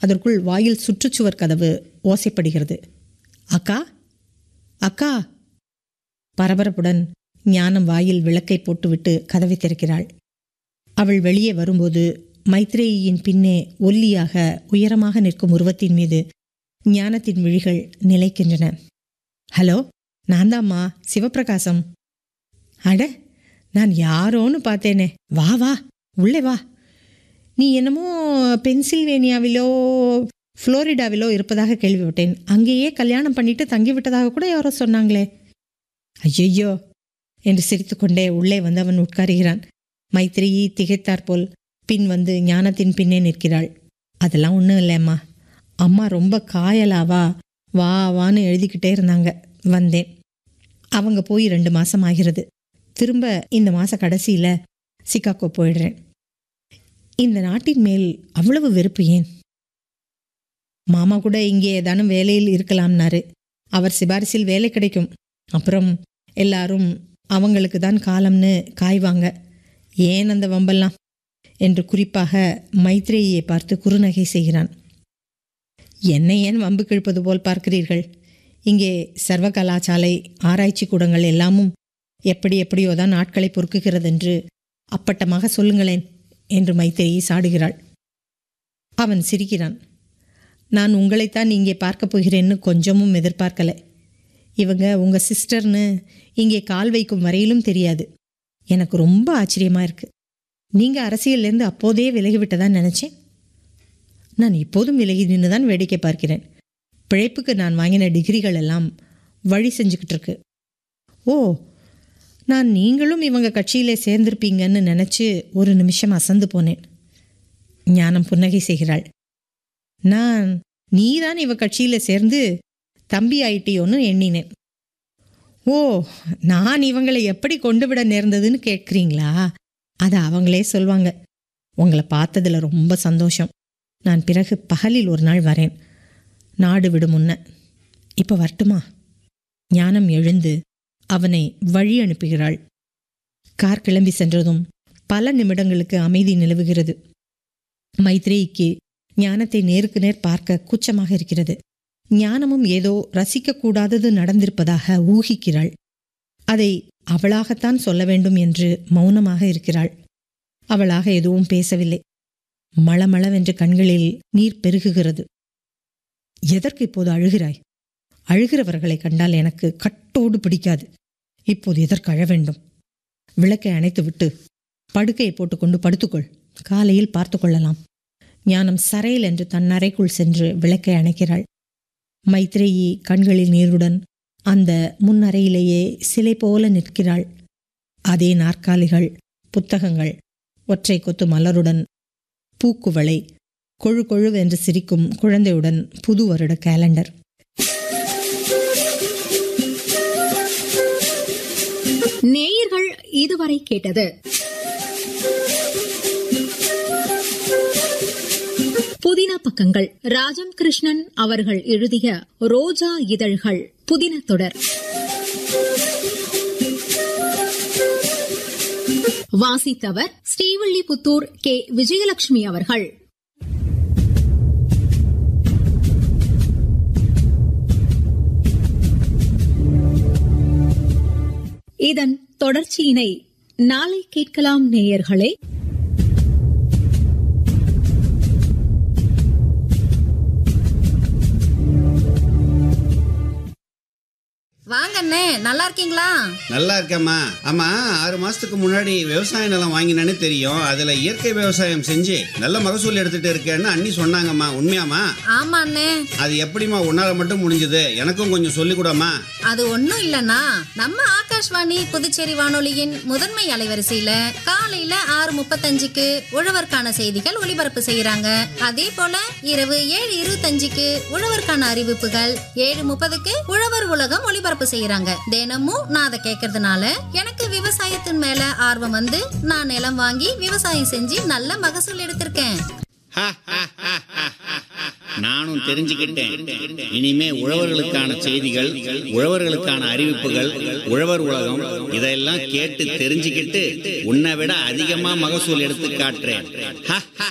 அதற்குள் வாயில் சுற்றுச்சுவர் கதவு ஓசைப்படுகிறது அக்கா அக்கா பரபரப்புடன் ஞானம் வாயில் விளக்கை போட்டுவிட்டு கதவை திறக்கிறாள் அவள் வெளியே வரும்போது மைத்ரேயியின் பின்னே ஒல்லியாக உயரமாக நிற்கும் உருவத்தின் மீது ஞானத்தின் விழிகள் நிலைக்கின்றன ஹலோ நான் தாம்மா சிவப்பிரகாசம் அட நான் யாரோன்னு பார்த்தேனே வா வா உள்ளே வா நீ என்னமோ பென்சில்வேனியாவிலோ புளோரிடாவிலோ இருப்பதாக கேள்விப்பட்டேன் அங்கேயே கல்யாணம் பண்ணிட்டு தங்கிவிட்டதாக கூட யாரோ சொன்னாங்களே ஐயையோ என்று சிரித்துக்கொண்டே உள்ளே வந்து அவன் உட்காருகிறான் மைத்திரியை திகைத்தாற்போல் பின் வந்து ஞானத்தின் பின்னே நிற்கிறாள் அதெல்லாம் ஒன்றும் இல்லைம்மா அம்மா ரொம்ப காயலாவா வா வான்னு எழுதிக்கிட்டே இருந்தாங்க வந்தேன் அவங்க போய் ரெண்டு மாசம் ஆகிறது திரும்ப இந்த மாச கடைசியில சிகாகோ போயிடுறேன் இந்த நாட்டின் மேல் அவ்வளவு வெறுப்பு ஏன் மாமா கூட இங்கே ஏதானும் வேலையில் இருக்கலாம்னாரு அவர் சிபாரிசில் வேலை கிடைக்கும் அப்புறம் எல்லாரும் அவங்களுக்கு தான் காலம்னு காய்வாங்க ஏன் அந்த வம்பெல்லாம் என்று குறிப்பாக மைத்ரேயை பார்த்து குறுநகை செய்கிறான் என்னை ஏன் வம்பு கிழப்பது போல் பார்க்கிறீர்கள் இங்கே சர்வ கலாசாலை ஆராய்ச்சி கூடங்கள் எல்லாமும் எப்படி எப்படியோ தான் நாட்களை பொறுக்குகிறதென்று அப்பட்டமாக சொல்லுங்களேன் என்று மைத்திரியை சாடுகிறாள் அவன் சிரிக்கிறான் நான் உங்களைத்தான் இங்கே பார்க்க போகிறேன்னு கொஞ்சமும் எதிர்பார்க்கல இவங்க உங்க சிஸ்டர்னு இங்கே கால் வைக்கும் வரையிலும் தெரியாது எனக்கு ரொம்ப ஆச்சரியமா இருக்கு நீங்க அரசியல்லேருந்து அப்போதே விலகிவிட்டதா நினைச்சேன் நான் இப்போதும் விலகி நின்று தான் வேடிக்கை பார்க்கிறேன் பிழைப்புக்கு நான் வாங்கின டிகிரிகள் எல்லாம் வழி செஞ்சுக்கிட்டு இருக்கு ஓ நான் நீங்களும் இவங்க கட்சியிலே சேர்ந்திருப்பீங்கன்னு நினச்சி ஒரு நிமிஷம் அசந்து போனேன் ஞானம் புன்னகை செய்கிறாள் நான் நீதான் இவ கட்சியில சேர்ந்து தம்பி ஆயிட்டியோன்னு எண்ணினேன் ஓ நான் இவங்களை எப்படி கொண்டு விட நேர்ந்ததுன்னு கேட்குறீங்களா அதை அவங்களே சொல்வாங்க உங்களை பார்த்ததுல ரொம்ப சந்தோஷம் நான் பிறகு பகலில் ஒரு நாள் வரேன் நாடு விடும் முன்ன இப்போ வரட்டுமா ஞானம் எழுந்து அவனை வழி அனுப்புகிறாள் கார் கிளம்பி சென்றதும் பல நிமிடங்களுக்கு அமைதி நிலவுகிறது மைத்ரேயிக்கு ஞானத்தை நேருக்கு நேர் பார்க்க கூச்சமாக இருக்கிறது ஞானமும் ஏதோ ரசிக்கக்கூடாதது நடந்திருப்பதாக ஊகிக்கிறாள் அதை அவளாகத்தான் சொல்ல வேண்டும் என்று மௌனமாக இருக்கிறாள் அவளாக எதுவும் பேசவில்லை மளமளவென்று கண்களில் நீர் பெருகுகிறது எதற்கு இப்போது அழுகிறாய் அழுகிறவர்களை கண்டால் எனக்கு கட்டோடு பிடிக்காது இப்போது எதற்கு அழ வேண்டும் விளக்கை அணைத்துவிட்டு படுக்கையை போட்டுக்கொண்டு படுத்துக்கொள் காலையில் பார்த்து கொள்ளலாம் ஞானம் சரையில் என்று தன் அறைக்குள் சென்று விளக்கை அணைக்கிறாள் மைத்ரேயி கண்களில் நீருடன் அந்த முன்னறையிலேயே சிலை போல நிற்கிறாள் அதே நாற்காலிகள் புத்தகங்கள் ஒற்றை கொத்து மலருடன் பூக்குவளை கொழு கொழுவென்று சிரிக்கும் குழந்தையுடன் புது வருட கேலண்டர் நேயர்கள் இதுவரை கேட்டது புதின பக்கங்கள் ராஜம் கிருஷ்ணன் அவர்கள் எழுதிய ரோஜா இதழ்கள் புதின தொடர் வாசித்தவர் ஸ்ரீவில்லிபுத்தூர் கே விஜயலட்சுமி அவர்கள் இதன் தொடர்ச்சியினை நாளை கேட்கலாம் நேயர்களே வாங்க அண்ணே நல்லா இருக்கீங்களா நல்லா இருக்கேம்மா ஆமா ஆறு மாசத்துக்கு முன்னாடி விவசாய நிலம் வாங்கினேன்னு தெரியும் அதுல இயற்கை விவசாயம் செஞ்சு நல்ல மகசூல் எடுத்துட்டு இருக்கேன்னு அண்ணி சொன்னாங்கம்மா உண்மையாம்மா ஆமா அண்ணே அது எப்படிம்மா உன்னால மட்டும் முடிஞ்சது எனக்கும் கொஞ்சம் சொல்லிக் கூடம்மா அது ஒண்ணும் இல்லனா நம்ம ஆகாஷ்வாணி புதுச்சேரி வானொலியின் முதன்மை அலைவரிசையில காலையில ஆறு முப்பத்தஞ்சுக்கு உழவர்க்கான செய்திகள் ஒளிபரப்பு செய்யறாங்க அதே போல இரவு ஏழு இருபத்தஞ்சுக்கு உழவர்க்கான அறிவிப்புகள் ஏழு முப்பதுக்கு உழவர் உலகம் ஒளிபரப்பு செய்யறாங்க தினமும் நான் அதை கேட்கறதுனால எனக்கு விவசாயத்தின் மேல ஆர்வம் வந்து நான் நிலம் வாங்கி விவசாயம் செஞ்சு நல்ல மகசூல் எடுத்திருக்கேன் நானும் தெரிஞ்சுக்கிட்டேன் இனிமே உழவர்களுக்கான செய்திகள் உழவர்களுக்கான அறிவிப்புகள் உழவர் உலகம் இதெல்லாம் கேட்டு தெரிஞ்சுக்கிட்டு உன்னை விட அதிகமா மகசூல் எடுத்து காட்டுறேன்